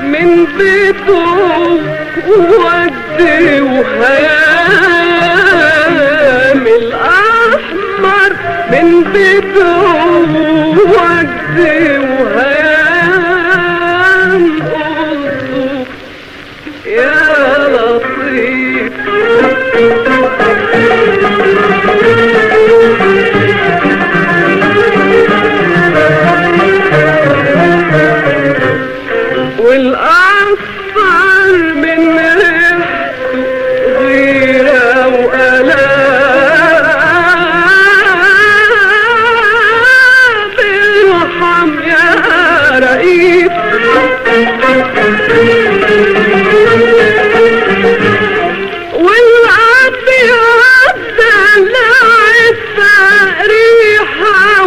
من بيته ودي وهيام الأحمر من بيته ودي وهيام قصده يا لطيف والأصفر من ريحته غيرة وألام ارحم يا رئيس والأبيض دلعت ريحة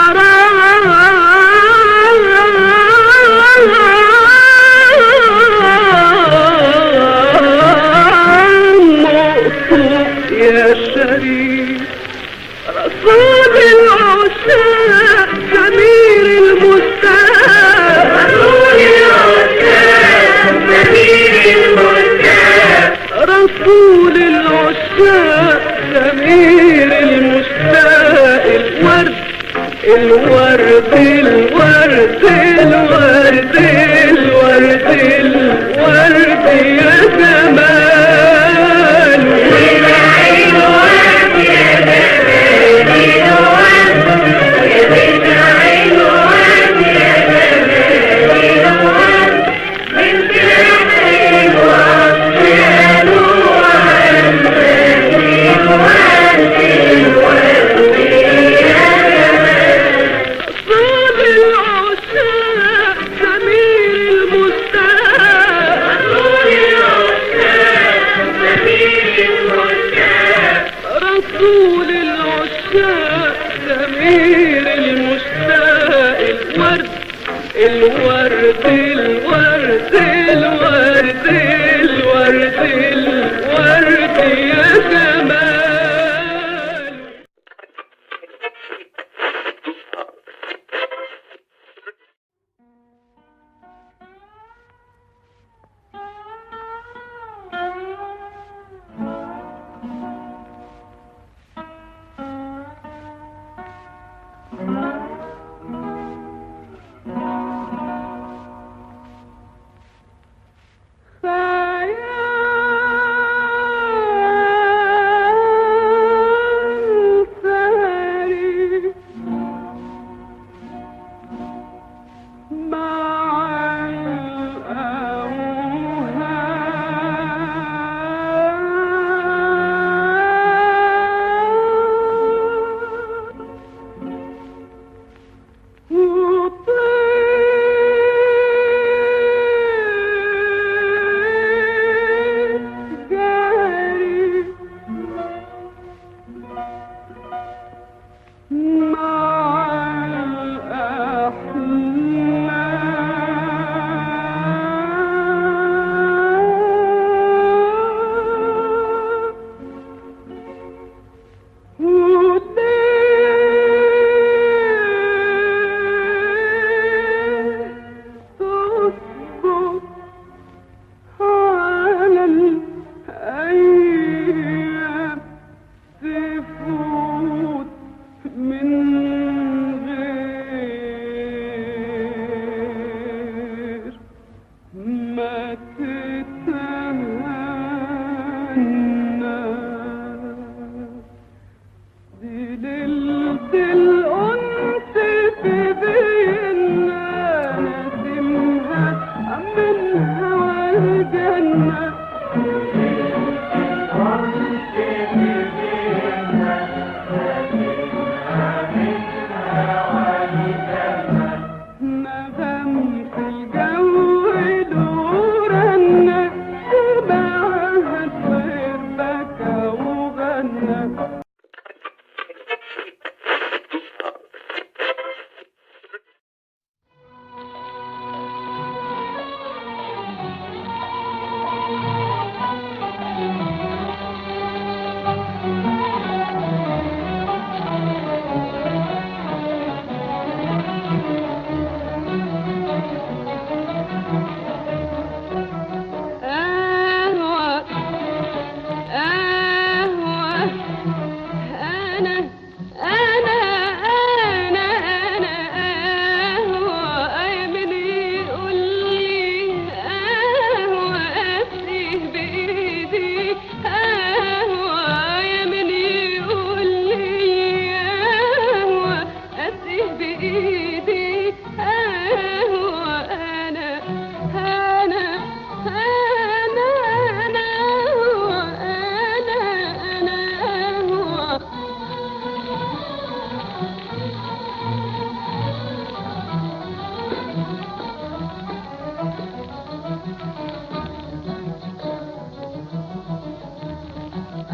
وغرام مقصود يا شريف رسول العشاق سمير المستاق رسول العشاق سمير المستاق رسول العشاق سمير المشتاق الورد الورد الورد الورد الورد الورد يا جمال صاب العشاق سمير المستاق رسول العشاق سمير المشتاق الورد الورد الورد الورد الورد الورد يا جمال فات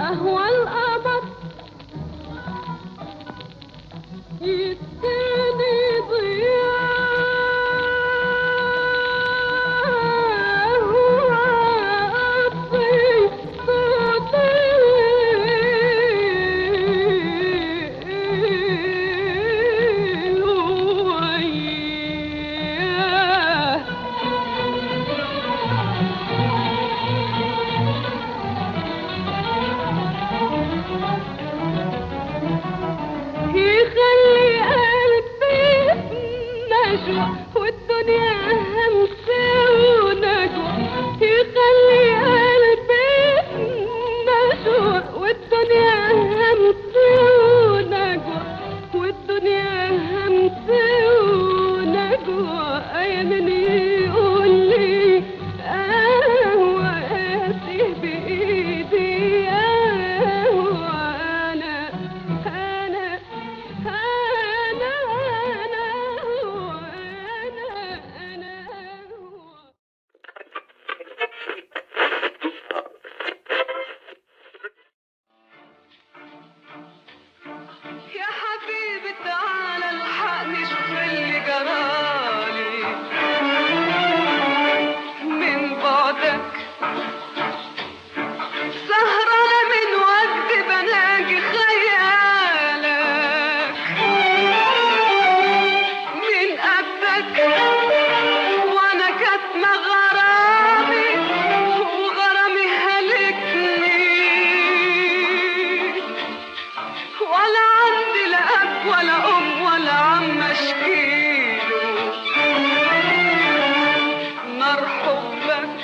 أهوى القمر يديني ضياء وأطفي صوتي وياه يخلي قلبي نجوى والدنيا همسة ونجوى يخلي قلبي نجوى والدنيا همسة ونجوى والدنيا همسة ونجوى أي من يقول لي قهوة قاسي بإيدي قهوة أنا أنا أنا أنا هو أنا أنا هو يا حبيبي تعالى الحقني شوف اللي جرالي من بعدك سهرانة من وقت بناجي خيالك من قبلك وانا كاتمة غرامي وغرامي هلكني ولا عندي لا اب ولا ام ولا عم اشكيله نار حبك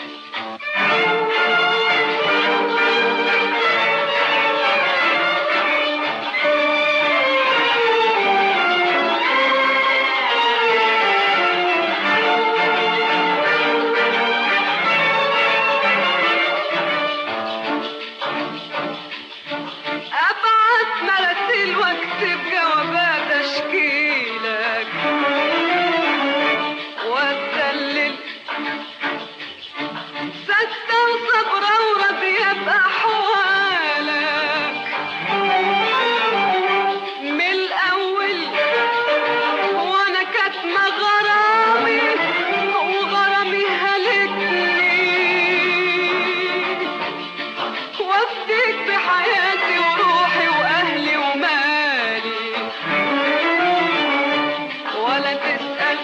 ابعت مراسيل واكتب جوابات اشكيلك واتدلل سكتة وصبرة وراضية بأحوالك من الأول وأنا كاتمة غرامي وغرامي هلكني وافديك بحياتي وروحي واهلي ومالي ولا تسأل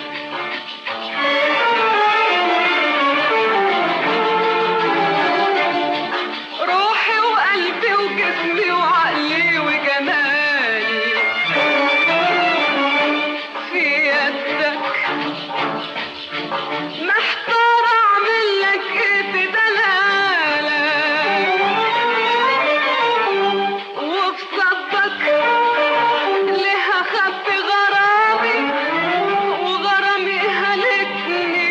روحي وقلبي وجسمي وعقلي وجمالي في يدك محتار اعمل لك ايه في دلالك وفي صدك ليه اخبي غرامي وغرامي هلكني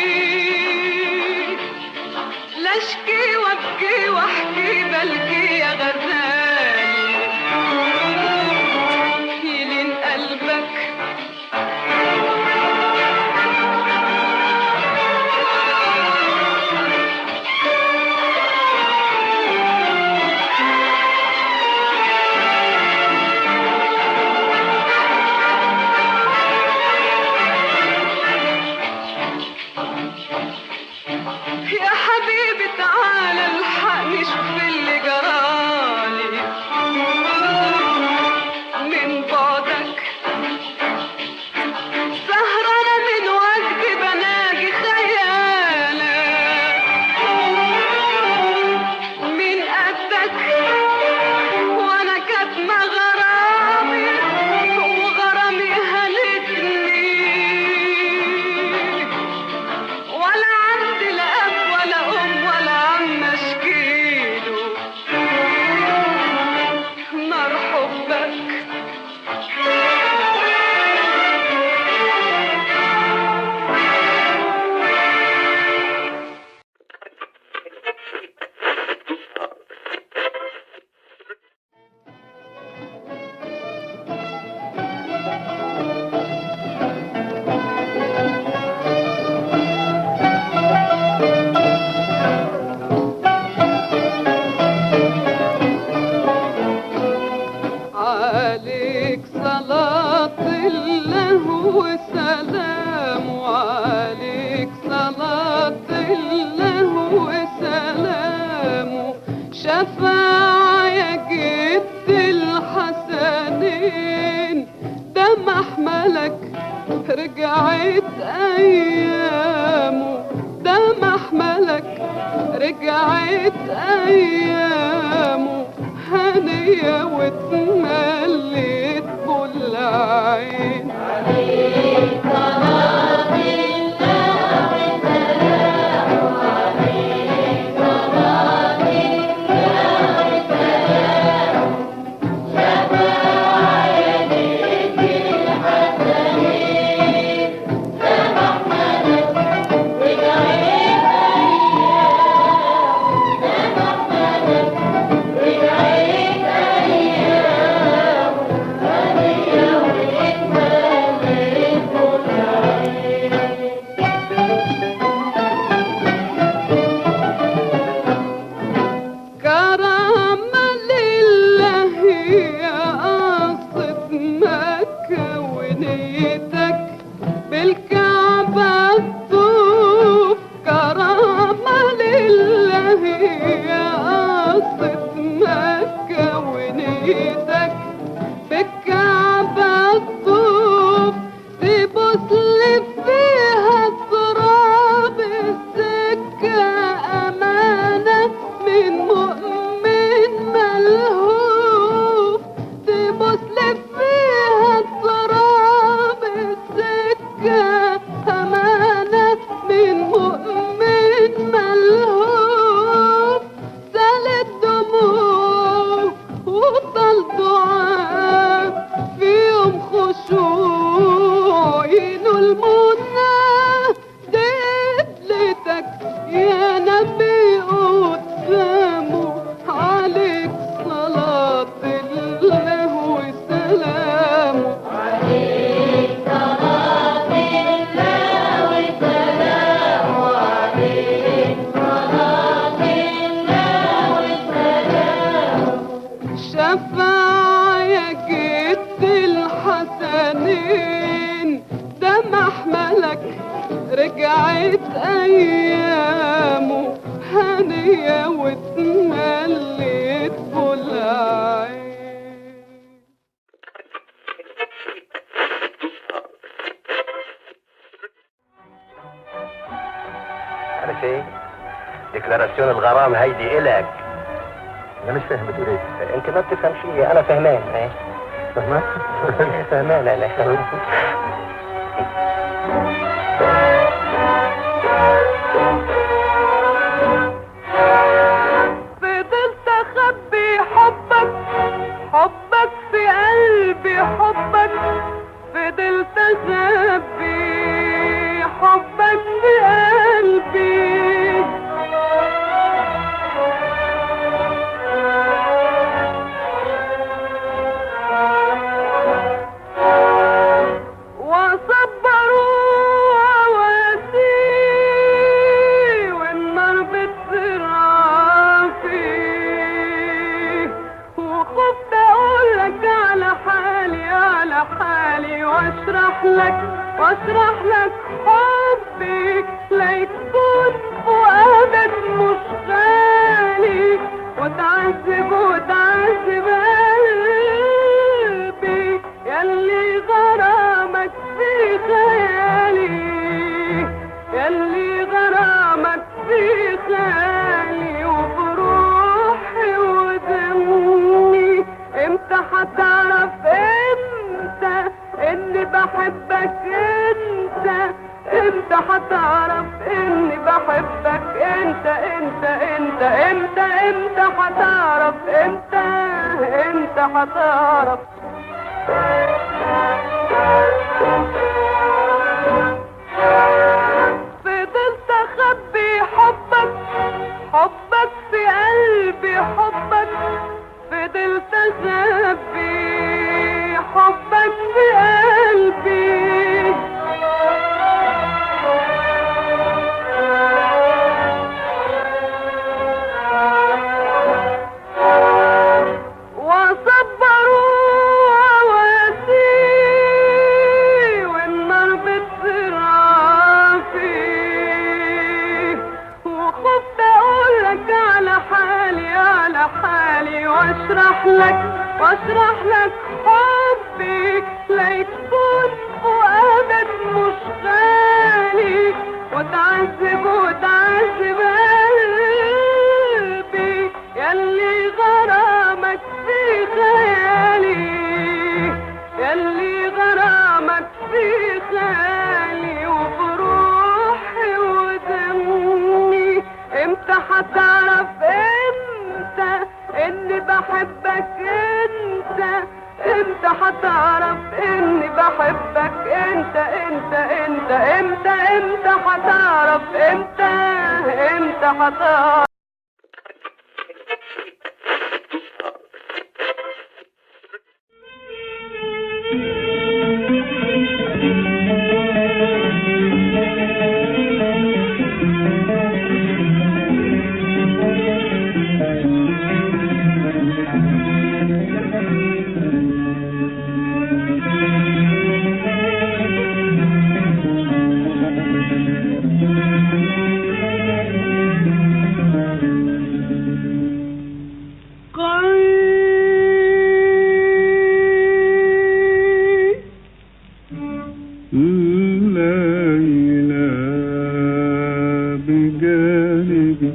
لا اشكي وابكي واحكي بلكي يا غزالي يلين قلبك يا حبيبي تعالى الحقني شوف اللي جرى شفاعة يا جد الحسنين ده محملك رجعت أيامه ده محملك رجعت أيامه هنية واتمليت بالعين كرامة لله يا قصة مكة ونيتك بالكعبة تطوف كرامة لله يا قصة مكة ونيتك بالكعبة تطوف تبص لي فيها تراب السكة أمانة من مؤمن ملهوف تبص لي فيها تراب السكة أمانة من مؤمن ملهوف سال الدموع وطل دعاء في يوم خشوع ينو المنى دبلتك يا نبي قدامه عليك صلاة الله وسلامه شفاعة يا جد الحسنين ده محملك رجعت أيامه هنية واتمليت بالعين عارف ايه؟ ديكلاراسيون الغرام هيدي الك انا مش فاهم بتقول ايه انت ما بتفهمش ايه انا فهمان ايه فهمان؟ فهمان انا فضلت اخبي حبك حبك في قلبي حبك فضلت اخبي حبك في قلبي وصبروا واسي والنار بتسرع فيه وخفت اقولك على حالي على حالي واشرح لك واشرح لك حبي ليكون فؤادك مش غالي وتعذب وتعذب قلبي يلي غرامك في خيالي يلي غرامك في خيالي وبروحي ودمي امتى هتعرف امتى اني بحبك انت امتى هتعرف اني بحبك انت انت انت امتى امتى هتعرف امتى امتى هتعرف فضلت اخبي حبك حبك في قلبي حبك فضلت اخبي حبك في قلبي وصبروا واشرح لك واشرح لك حبي ليكون فؤادك مش غالي وتعذب وتعذب قلبي يلي غرامك في خيالي يلي غرامك في خيالي وبروحي ودمي امتى هتعرف امتى اني بحبك انت امتى هتعرف اني بحبك انت انت انت امتى امتى هتعرف امتى امتى هتعرف الليلة بجانبي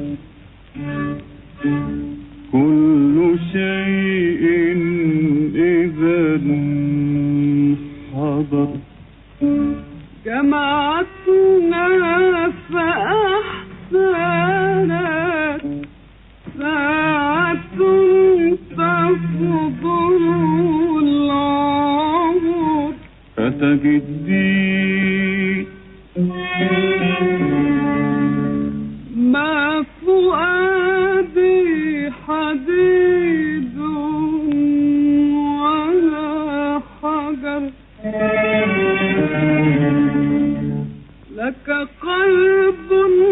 كل شيء إذا حضر جمعتنا فأحسنت ساعة تفضل العمر فتجدي ما فؤادي حديد ولا حجر لك قلب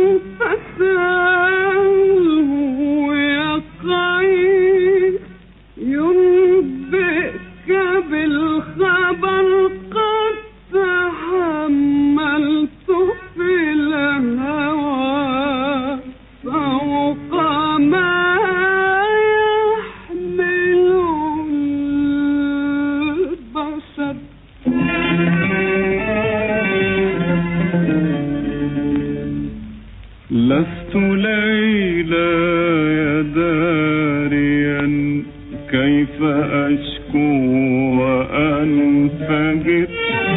فساه يقعي ينبئك بالخبر قد تحملت في الهوى فوق ما يحمل البشر لست ليلى يا داريا كيف أشكو وأنفجر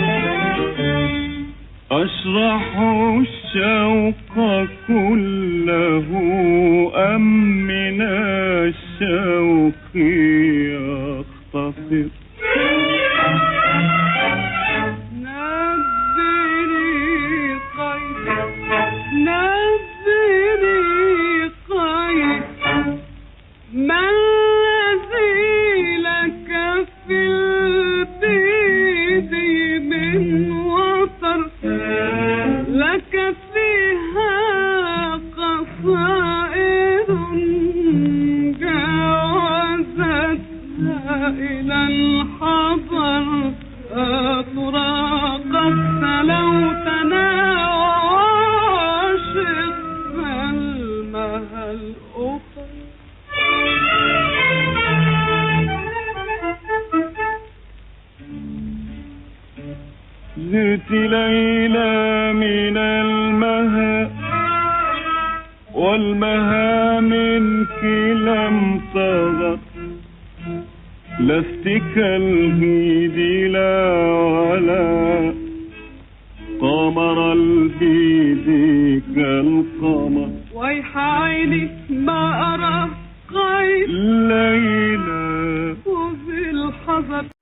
أشرح الشوق كله أم من الشوق يختصر نبري قيد نبري قيد ما الذي لك في البيد من وطر لك فيها قصائد جاوزتها إلى الحضر أطراقت لو تناوشت المها الأخرى زرت ليلى من المها والمها منك لم تغط لست كالبيد لا ولا قمر البيد كالقمر ويح عيني ما أرى غير ليلى وفي الحذر